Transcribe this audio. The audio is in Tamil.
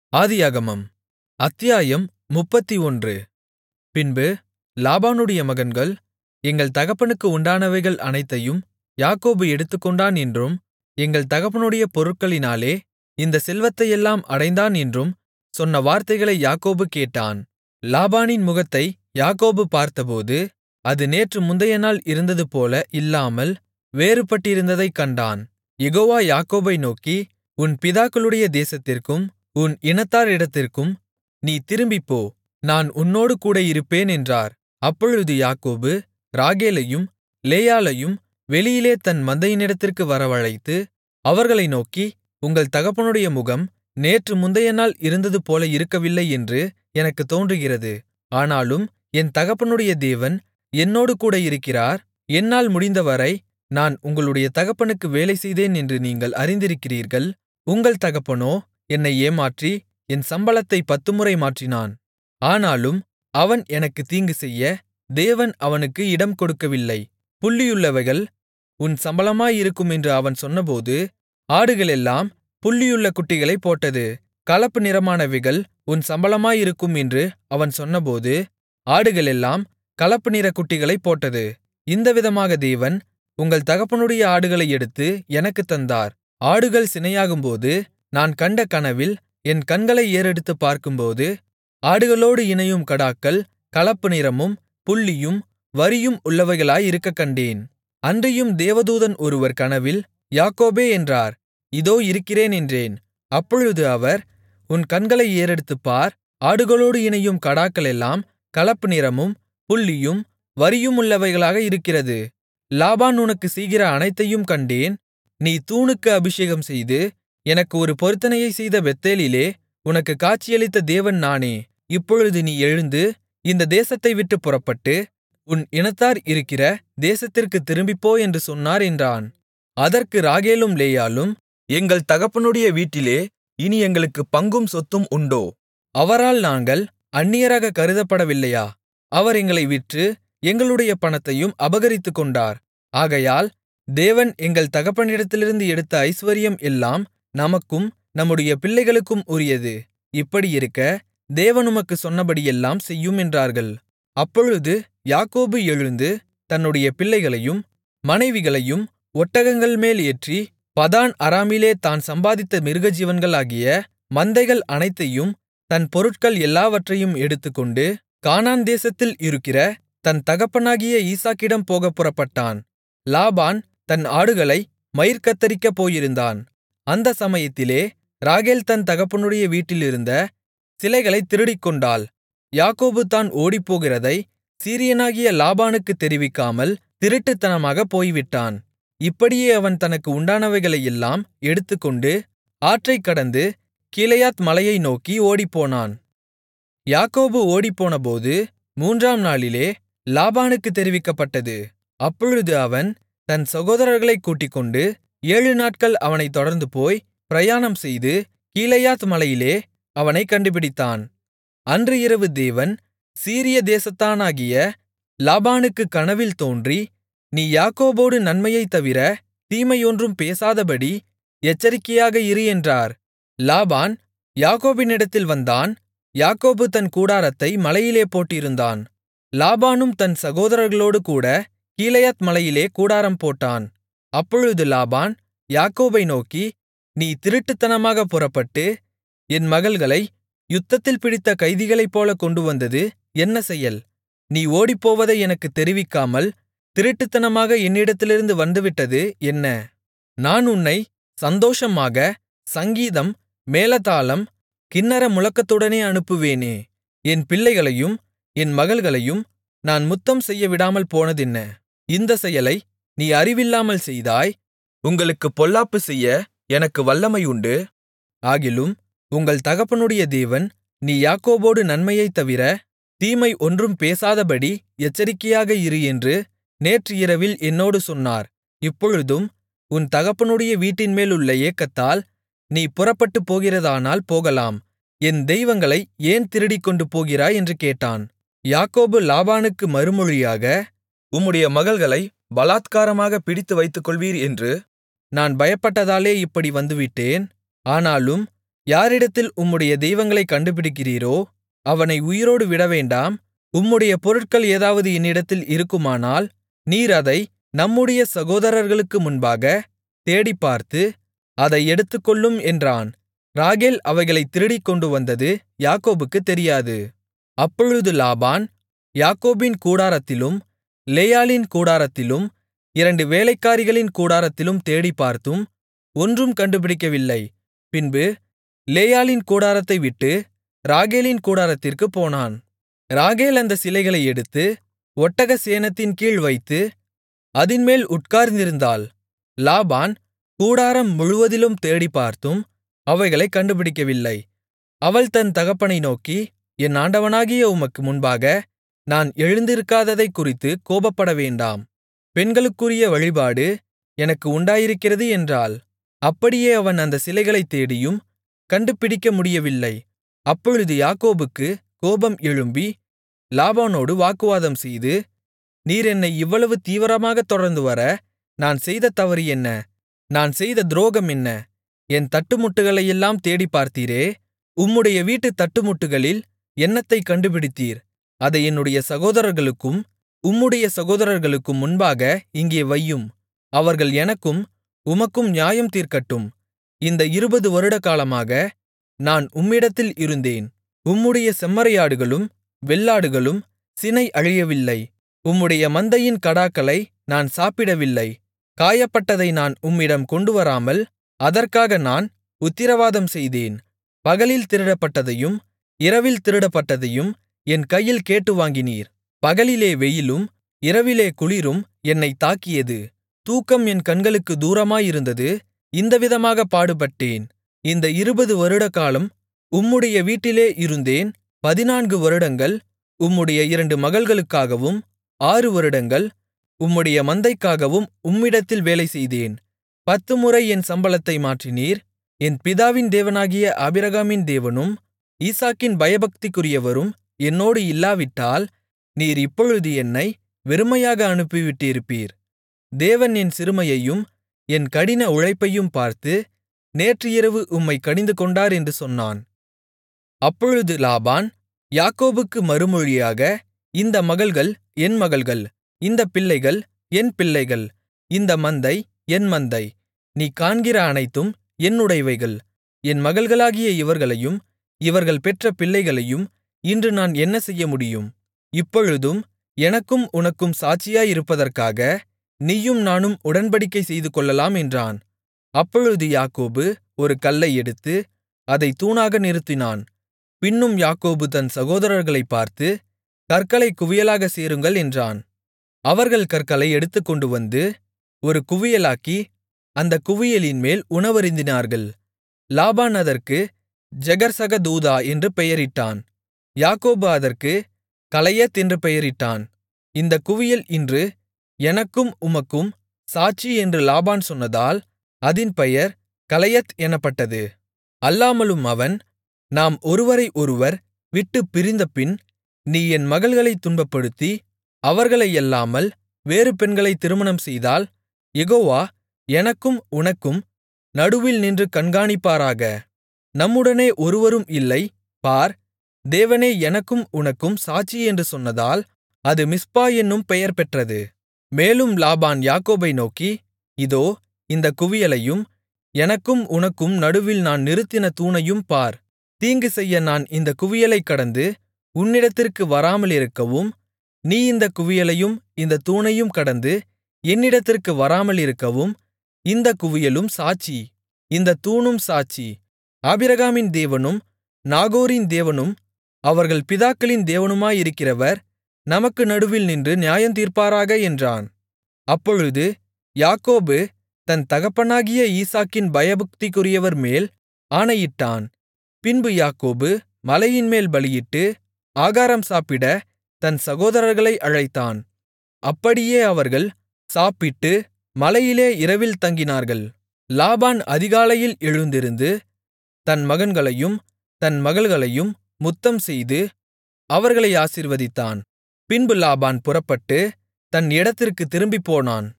ஆதியாகமம் அத்தியாயம் முப்பத்தொன்று பின்பு லாபானுடைய மகன்கள் எங்கள் தகப்பனுக்கு உண்டானவைகள் அனைத்தையும் யாக்கோபு எடுத்துக்கொண்டான் என்றும் எங்கள் தகப்பனுடைய பொருட்களினாலே இந்தச் செல்வத்தையெல்லாம் அடைந்தான் என்றும் சொன்ன வார்த்தைகளை யாக்கோபு கேட்டான் லாபானின் முகத்தை யாக்கோபு பார்த்தபோது அது நேற்று முந்தையநாள் இருந்ததுபோல இல்லாமல் வேறுபட்டிருந்ததைக் கண்டான் யெகோவா யாக்கோபை நோக்கி உன் பிதாக்களுடைய தேசத்திற்கும் உன் இனத்தாரிடத்திற்கும் நீ திரும்பிப்போ நான் உன்னோடு கூட இருப்பேன் என்றார் அப்பொழுது யாக்கோபு ராகேலையும் லேயாளையும் வெளியிலே தன் மந்தையினிடத்திற்கு வரவழைத்து அவர்களை நோக்கி உங்கள் தகப்பனுடைய முகம் நேற்று முந்தையநாள் இருந்ததுபோல இருக்கவில்லை என்று எனக்குத் தோன்றுகிறது ஆனாலும் என் தகப்பனுடைய தேவன் என்னோடு கூட இருக்கிறார் என்னால் முடிந்தவரை நான் உங்களுடைய தகப்பனுக்கு வேலை செய்தேன் என்று நீங்கள் அறிந்திருக்கிறீர்கள் உங்கள் தகப்பனோ என்னை ஏமாற்றி என் சம்பளத்தைப் பத்துமுறை மாற்றினான் ஆனாலும் அவன் எனக்குத் தீங்குசெய்ய தேவன் அவனுக்கு இடம் கொடுக்கவில்லை புள்ளியுள்ளவைகள் உன் சம்பளமாயிருக்கும் என்று அவன் சொன்னபோது ஆடுகளெல்லாம் புள்ளியுள்ள குட்டிகளைப் போட்டது கலப்பு நிறமானவைகள் உன் சம்பளமாயிருக்கும் என்று அவன் சொன்னபோது ஆடுகளெல்லாம் கலப்பு நிறக் குட்டிகளைப் போட்டது இந்த விதமாக தேவன் உங்கள் தகப்பனுடைய ஆடுகளை எடுத்து எனக்குத் தந்தார் ஆடுகள் சினையாகும்போது நான் கண்ட கனவில் என் கண்களை ஏறெடுத்துப் பார்க்கும்போது ஆடுகளோடு இணையும் கடாக்கள் கலப்பு நிறமும் புள்ளியும் வரியும் உள்ளவைகளாயிருக்கக் கண்டேன் அன்றியும் தேவதூதன் ஒருவர் கனவில் யாக்கோபே என்றார் இதோ இருக்கிறேன் என்றேன் அப்பொழுது அவர் உன் கண்களை ஏறெடுத்துப் பார் ஆடுகளோடு இணையும் கடாக்களெல்லாம் கலப்பு நிறமும் புள்ளியும் வரியுமுள்ளவைகளாக இருக்கிறது லாபான் உனக்குச் செய்கிற அனைத்தையும் கண்டேன் நீ தூணுக்கு அபிஷேகம்செய்து எனக்கு ஒரு பொருத்தனையைச் செய்த பெத்தேலிலே உனக்குக் காட்சியளித்த தேவன் நானே இப்பொழுது நீ எழுந்து இந்த தேசத்தை விட்டுப் புறப்பட்டு உன் இனத்தார் இருக்கிற தேசத்திற்குத் திரும்பிப்போ என்று சொன்னார் என்றான் அதற்கு ராகேலும் லேயாளும் எங்கள் தகப்பனுடைய வீட்டிலே இனி எங்களுக்குப் பங்கும் சொத்தும் உண்டோ அவரால் நாங்கள் அந்நியராகக் கருதப்படவில்லையா அவர் எங்களை விற்று எங்களுடைய பணத்தையும் அபகரித்துக்கொண்டார் ஆகையால் தேவன் எங்கள் தகப்பனிடத்திலிருந்து எடுத்த ஐசுவரியம் எல்லாம் நமக்கும் நம்முடைய பிள்ளைகளுக்கும் உரியது இப்படியிருக்க தேவன் உமக்குச் சொன்னபடியெல்லாம் செய்யும் என்றார்கள் அப்பொழுது யாக்கோபு எழுந்து தன்னுடைய பிள்ளைகளையும் மனைவிகளையும் ஒட்டகங்கள் மேல் ஏற்றி பதான் அராமிலே தான் சம்பாதித்த மிருகஜீவன்களாகிய மந்தைகள் அனைத்தையும் தன் பொருட்கள் எல்லாவற்றையும் எடுத்துக்கொண்டு கானான் தேசத்தில் இருக்கிற தன் தகப்பனாகிய ஈசாக்கிடம் போகப் புறப்பட்டான் லாபான் தன் ஆடுகளை மயிர் கத்தரிக்கப் போயிருந்தான் அந்த சமயத்திலே ராகேல் தன் தகப்பனுடைய வீட்டிலிருந்த சிலைகளைத் திருடிக்கொண்டாள் யாக்கோபு தான் ஓடிப்போகிறதை சீரியனாகிய லாபானுக்குத் தெரிவிக்காமல் திருட்டுத்தனமாகப் போய்விட்டான் இப்படியே அவன் தனக்கு உண்டானவைகளையெல்லாம் எடுத்துக்கொண்டு ஆற்றைக் கடந்து கீலேயாத் மலையை நோக்கி ஓடிப்போனான் யாக்கோபு ஓடிப்போனபோது மூன்றாம் நாளிலே லாபானுக்குத் தெரிவிக்கப்பட்டது அப்பொழுது அவன் தன் சகோதரர்களைக் கூட்டிக்கொண்டு ஏழு நாட்கள் அவனைத் தொடர்ந்து போய் பிரயாணம் செய்து கீலேயாத் மலையிலே அவனைக் கண்டுபிடித்தான் அன்று இரவு தேவன் சீரிய தேசத்தானாகிய லாபானுக்குக் கனவில் தோன்றி நீ யாக்கோபோடு நன்மையைத் தவிர தீமையொன்றும் பேசாதபடி எச்சரிக்கையாக இரு என்றார் லாபான் யாக்கோபினிடத்தில் வந்தான் யாக்கோபு தன் கூடாரத்தை மலையிலே போட்டிருந்தான் லாபானும் தன் சகோதரர்களோடு கூட கீலேயாத் மலையிலே கூடாரம் போட்டான் அப்பொழுது லாபான் யாக்கோபை நோக்கி நீ திருட்டுத்தனமாகப் புறப்பட்டு என் மகள்களை யுத்தத்தில் பிடித்த கைதிகளைப்போல கொண்டுவந்தது என்ன செயல் நீ ஓடிப்போவதை எனக்குத் தெரிவிக்காமல் திருட்டுத்தனமாக என்னிடத்திலிருந்து வந்துவிட்டது என்ன நான் உன்னை சந்தோஷமாக சங்கீதம் மேளதாளம் கின்னர முழக்கத்துடனே அனுப்புவேனே என் பிள்ளைகளையும் என் மகள்களையும் நான் முத்தம் செய்யவிடாமல் போனதென்ன இந்த செயலை நீ அறிவில்லாமல் செய்தாய் உங்களுக்குப் பொல்லாப்பு செய்ய எனக்கு வல்லமை உண்டு ஆகிலும் உங்கள் தகப்பனுடைய தேவன் நீ யாக்கோபோடு நன்மையைத் தவிர தீமை ஒன்றும் பேசாதபடி எச்சரிக்கையாக இரு என்று நேற்று இரவில் என்னோடு சொன்னார் இப்பொழுதும் உன் தகப்பனுடைய வீட்டின்மேலுள்ள ஏக்கத்தால் நீ புறப்பட்டுப் போகிறதானால் போகலாம் என் தெய்வங்களை ஏன் திருடிக்கொண்டு போகிறாய் என்று கேட்டான் யாக்கோபு லாபானுக்கு மறுமொழியாக உம்முடைய மகள்களை பலாத்காரமாக பிடித்து வைத்துக்கொள்வீர் என்று நான் பயப்பட்டதாலே இப்படி வந்துவிட்டேன் ஆனாலும் யாரிடத்தில் உம்முடைய தெய்வங்களைக் கண்டுபிடிக்கிறீரோ அவனை உயிரோடு விடவேண்டாம் உம்முடைய பொருட்கள் ஏதாவது என்னிடத்தில் இருக்குமானால் நீர் அதை நம்முடைய சகோதரர்களுக்கு முன்பாக தேடிப்பார்த்து அதை எடுத்துக்கொள்ளும் என்றான் ராகேல் அவைகளைத் திருடிக் கொண்டுவந்தது யாக்கோபுக்குத் தெரியாது அப்பொழுது லாபான் யாக்கோபின் கூடாரத்திலும் லேயாளின் கூடாரத்திலும் இரண்டு வேலைக்காரிகளின் கூடாரத்திலும் தேடிப்பார்த்தும் ஒன்றும் கண்டுபிடிக்கவில்லை பின்பு லேயாளின் கூடாரத்தை விட்டு ராகேலின் கூடாரத்திற்குப் போனான் ராகேல் அந்த சிலைகளை எடுத்து ஒட்டக சேணத்தின் கீழ் வைத்து அதின்மேல் உட்கார்ந்திருந்தாள் லாபான் கூடாரம் முழுவதிலும் தேடிப்பார்த்தும் அவைகளைக் கண்டுபிடிக்கவில்லை அவள் தன் தகப்பனை நோக்கி என் ஆண்டவனாகிய உமக்கு முன்பாக நான் எழுந்திருக்காததைக் குறித்துக் கோபப்படவேண்டாம் பெண்களுக்குரிய வழிபாடு எனக்கு உண்டாயிருக்கிறது என்றாள் அப்படியே அவன் அந்த சிலைகளைத் தேடியும் கண்டுபிடிக்க முடியவில்லை அப்பொழுது யாக்கோபுக்கு கோபம் எழும்பி லாபானோடு வாக்குவாதம் செய்து நீர் என்னை இவ்வளவு தீவிரமாகத் தொடர்ந்துவர நான் செய்த தவறு என்ன நான் செய்த துரோகம் என்ன என் தட்டுமுட்டுகளையெல்லாம் தேடிப் பார்த்தீரே உம்முடைய வீட்டுத் தட்டுமுட்டுகளில் என்னத்தைக் கண்டுபிடித்தீர் அதை என்னுடைய சகோதரர்களுக்கும் உம்முடைய சகோதரர்களுக்கும் முன்பாக இங்கே வையும் அவர்கள் எனக்கும் உமக்கும் நியாயம் தீர்க்கட்டும் இந்த இருபது வருடகாலமாக நான் உம்மிடத்தில் இருந்தேன் உம்முடைய செம்மறியாடுகளும் வெள்ளாடுகளும் சினை அழியவில்லை உம்முடைய மந்தையின் கடாக்களை நான் சாப்பிடவில்லை காயப்பட்டதை நான் உம்மிடம் கொண்டுவராமல் அதற்காக நான் உத்திரவாதம் செய்தேன் பகலில் திருடப்பட்டதையும் இரவில் திருடப்பட்டதையும் என் கையில் கேட்டு வாங்கினீர் பகலிலே வெயிலும் இரவிலே குளிரும் என்னைத் தாக்கியது தூக்கம் என் கண்களுக்கு தூரமாயிருந்தது இந்தவிதமாகப் பாடுபட்டேன் இந்த இருபது வருடகாலம் உம்முடைய வீட்டிலே இருந்தேன் பதினான்கு வருடங்கள் உம்முடைய இரண்டு மகள்களுக்காகவும் ஆறு வருடங்கள் உம்முடைய மந்தைக்காகவும் உம்மிடத்தில் வேலைசெய்தேன் பத்துமுறை என் சம்பளத்தை மாற்றினீர் என் பிதாவின் தேவனாகிய ஆபிரகாமின் தேவனும் ஈசாக்கின் பயபக்திக்குரியவரும் என்னோடு இல்லாவிட்டால் நீர் இப்பொழுது என்னை வெறுமையாக அனுப்பிவிட்டிருப்பீர் தேவன் என் சிறுமையையும் என் கடின உழைப்பையும் பார்த்து நேற்று இரவு உம்மை கடிந்துகொண்டார் என்று சொன்னான் அப்பொழுது லாபான் யாக்கோபுக்கு மறுமொழியாக இந்த மகள்கள் என் மகள்கள் இந்தப் பிள்ளைகள் என் பிள்ளைகள் இந்த மந்தை என் மந்தை நீ காண்கிற அனைத்தும் என்னுடையவைகள் என் மகள்களாகிய இவர்களையும் இவர்கள் பெற்ற பிள்ளைகளையும் இன்று நான் என்ன செய்யமுடியும் இப்பொழுதும் எனக்கும் உனக்கும் சாட்சியாயிருப்பதற்காக நீயும் நானும் உடன்படிக்கை செய்துகொள்ளலாம் என்றான் அப்பொழுது யாக்கோபு ஒரு கல்லை எடுத்து அதைத் தூணாக நிறுத்தினான் பின்னும் யாக்கோபு தன் சகோதரர்களைப் பார்த்து கற்களைக் குவியலாகச் சேருங்கள் என்றான் அவர்கள் கற்களை எடுத்துக்கொண்டுவந்து ஒரு குவியலாக்கி அந்தக் குவியலின்மேல் உணவருந்தினார்கள் லாபான் அதற்கு ஜெகர்சகதூதா என்று பெயரிட்டான் யாக்கோபு அதற்கு கலயத் என்று பெயரிட்டான் இந்தக் குவியல் இன்று எனக்கும் உமக்கும் சாட்சி என்று லாபான் சொன்னதால் அதின் பெயர் கலயத் எனப்பட்டது அல்லாமலும் அவன் நாம் ஒருவரை ஒருவர் விட்டுப் பிரிந்தபின் நீ என் மகள்களைத் துன்பப்படுத்தி அவர்களையல்லாமல் வேறு பெண்களைத் திருமணம் செய்தால் யெகோவா எனக்கும் உனக்கும் நடுவில் நின்று கண்காணிப்பாராக நம்முடனே ஒருவரும் இல்லை பார் தேவனே எனக்கும் உனக்கும் சாட்சி என்று சொன்னதால் அது மிஸ்பா என்னும் பெயர் பெற்றது மேலும் லாபான் யாக்கோபை நோக்கி இதோ இந்தக் குவியலையும் எனக்கும் உனக்கும் நடுவில் நான் நிறுத்தின தூணையும் பார் தீங்கு செய்ய நான் இந்தக் குவியலைக் கடந்து உன்னிடத்திற்கு வராமலிருக்கவும் நீ இந்தக் குவியலையும் இந்தத் தூணையும் கடந்து என்னிடத்திற்கு வராமலிருக்கவும் இந்தக் குவியலும் சாட்சி இந்தத் தூணும் சாட்சி ஆபிரகாமின் தேவனும் நாகோரின் தேவனும் அவர்கள் பிதாக்களின் தேவனுமாயிருக்கிறவர் நமக்கு நடுவில் நின்று நியாயந்தீர்ப்பாராக என்றான் அப்பொழுது யாக்கோபு தன் தகப்பனாகிய ஈசாக்கின் பயபக்திக்குரியவர் மேல் ஆணையிட்டான் பின்பு யாக்கோபு மலையின்மேல் பலியிட்டு ஆகாரம் சாப்பிட தன் சகோதரர்களை அழைத்தான் அப்படியே அவர்கள் சாப்பிட்டு மலையிலே இரவில் தங்கினார்கள் லாபான் அதிகாலையில் எழுந்திருந்து தன் மகன்களையும் தன் மகள்களையும் முத்தம்செய்து அவர்களை ஆசீர்வதித்தான் பின்பு லாபான் புறப்பட்டு தன் இடத்திற்குத் திரும்பிப்போனான்